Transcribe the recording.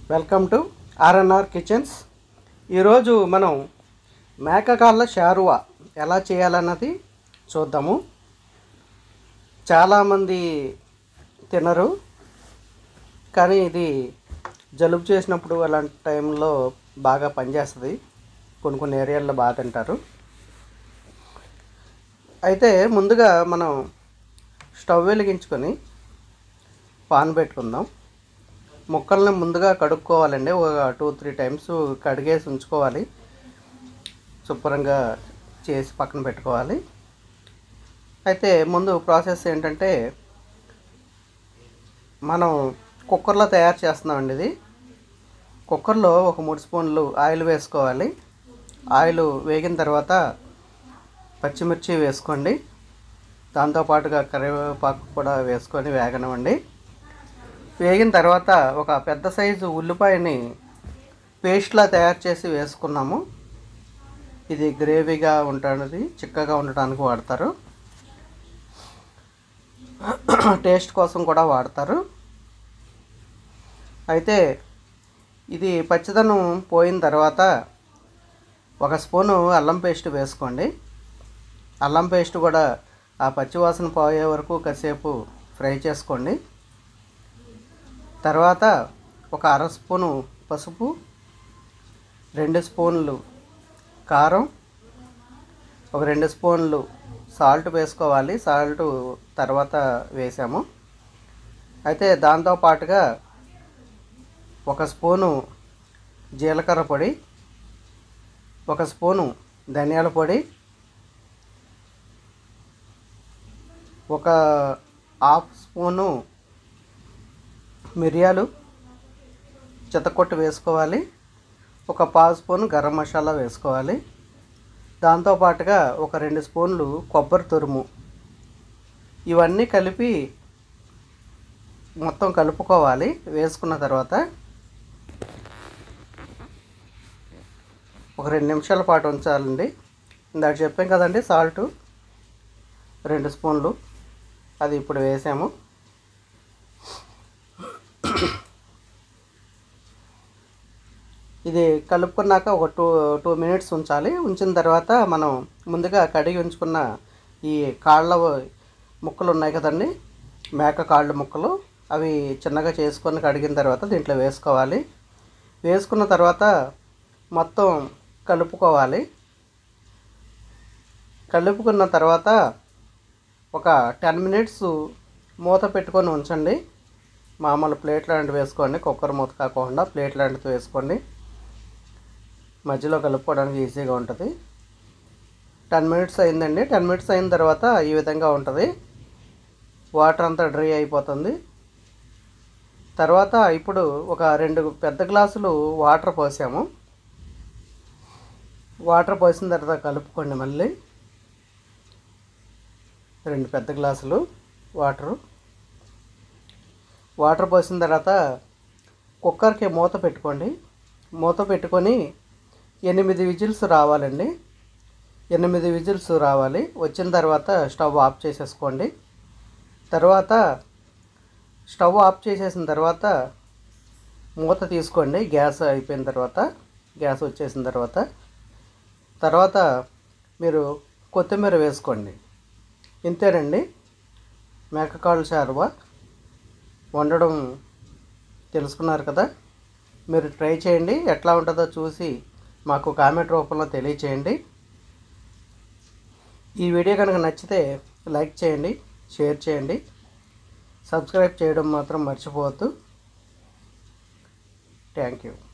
welcome to ఆర్ఎన్ఆర్ kitchens ఈరోజు మనం మేకకాళ్ళ షారువా ఎలా చేయాలన్నది చూద్దాము చాలామంది తినరు కానీ ఇది జలుబు చేసినప్పుడు అలాంటి టైంలో బాగా పనిచేస్తుంది కొన్ని కొన్ని ఏరియాల్లో బాగా తింటారు అయితే ముందుగా మనం స్టవ్ వెలిగించుకొని పాన్ పెట్టుకుందాం ముక్కల్ని ముందుగా కడుక్కోవాలండి ఒక టూ త్రీ టైమ్స్ కడిగేసి ఉంచుకోవాలి శుభ్రంగా చేసి పక్కన పెట్టుకోవాలి అయితే ముందు ప్రాసెస్ ఏంటంటే మనం కుక్కర్లో తయారు చేస్తున్నామండి ఇది కుక్కర్లో ఒక మూడు స్పూన్లు ఆయిల్ వేసుకోవాలి ఆయిల్ వేగిన తర్వాత పచ్చిమిర్చి వేసుకోండి దాంతోపాటుగా కరివేపాకు కూడా వేసుకొని వేగనివ్వండి వేగిన తర్వాత ఒక పెద్ద సైజు ఉల్లిపాయని పేస్ట్లా తయారు చేసి వేసుకున్నాము ఇది గ్రేవీగా ఉంటుంది చిక్కగా ఉండటానికి వాడతారు టేస్ట్ కోసం కూడా వాడతారు అయితే ఇది పచ్చిదనం పోయిన తర్వాత ఒక స్పూను అల్లం పేస్ట్ వేసుకోండి అల్లం పేస్ట్ కూడా ఆ పచ్చివాసన పోయే వరకు కాసేపు ఫ్రై చేసుకోండి తర్వాత ఒక అర స్పూను పసుపు రెండు స్పూన్లు కారం ఒక రెండు స్పూన్లు సాల్ట్ వేసుకోవాలి సాల్ట్ తర్వాత వేసాము అయితే దాంతో పాటుగా ఒక స్పూను జీలకర్ర పొడి ఒక స్పూను ధనియాల పొడి ఒక హాఫ్ స్పూను మిరియాలు చితకొట్టు వేసుకోవాలి ఒక పావు స్పూన్ గరం మసాలా వేసుకోవాలి దాంతోపాటుగా ఒక రెండు స్పూన్లు కొబ్బరి తురుము ఇవన్నీ కలిపి మొత్తం కలుపుకోవాలి వేసుకున్న తర్వాత ఒక రెండు నిమిషాల పాటు ఉంచాలండి ఇందాక చెప్పాం కదండి సాల్ట్ రెండు స్పూన్లు అది ఇప్పుడు వేసాము ఇది కలుపుకున్నాక ఒక టూ టూ మినిట్స్ ఉంచాలి ఉంచిన తర్వాత మనం ముందుగా కడిగి ఉంచుకున్న ఈ కాళ్ళ ముక్కలు ఉన్నాయి కదండి మేక కాళ్ళ ముక్కలు అవి చిన్నగా చేసుకొని కడిగిన తర్వాత దీంట్లో వేసుకోవాలి వేసుకున్న తర్వాత మొత్తం కలుపుకోవాలి కలుపుకున్న తర్వాత ఒక టెన్ మినిట్స్ మూత పెట్టుకొని ఉంచండి మామూలు ప్లేట్ లాంటివి వేసుకోండి కుక్కర్ మూత కాకుండా ప్లేట్ లాంటిది వేసుకోండి మధ్యలో కలుపుకోవడానికి ఈజీగా ఉంటుంది టెన్ మినిట్స్ అయిందండి టెన్ మినిట్స్ అయిన తర్వాత ఈ విధంగా ఉంటుంది వాటర్ అంతా డ్రై అయిపోతుంది తర్వాత ఇప్పుడు ఒక రెండు పెద్ద గ్లాసులు వాటర్ పోసాము వాటర్ పోసిన తర్వాత కలుపుకోండి మళ్ళీ రెండు పెద్ద గ్లాసులు వాటరు వాటర్ పోసిన తర్వాత కుక్కర్కి మూత పెట్టుకోండి మూత పెట్టుకొని ఎనిమిది విజిల్స్ రావాలండి ఎనిమిది విజిల్స్ రావాలి వచ్చిన తర్వాత స్టవ్ ఆఫ్ చేసేసుకోండి తర్వాత స్టవ్ ఆఫ్ చేసేసిన తర్వాత మూత తీసుకోండి గ్యాస్ అయిపోయిన తర్వాత గ్యాస్ వచ్చేసిన తర్వాత తర్వాత మీరు కొత్తిమీర వేసుకోండి ఇంతేనండి మేకకాళ్ళు చారువా వండడం తెలుసుకున్నారు కదా మీరు ట్రై చేయండి ఎట్లా ఉంటుందో చూసి మాకు కామెంట్ రూపంలో తెలియచేయండి ఈ వీడియో కనుక నచ్చితే లైక్ చేయండి షేర్ చేయండి సబ్స్క్రైబ్ చేయడం మాత్రం మర్చిపోవద్దు థ్యాంక్ యూ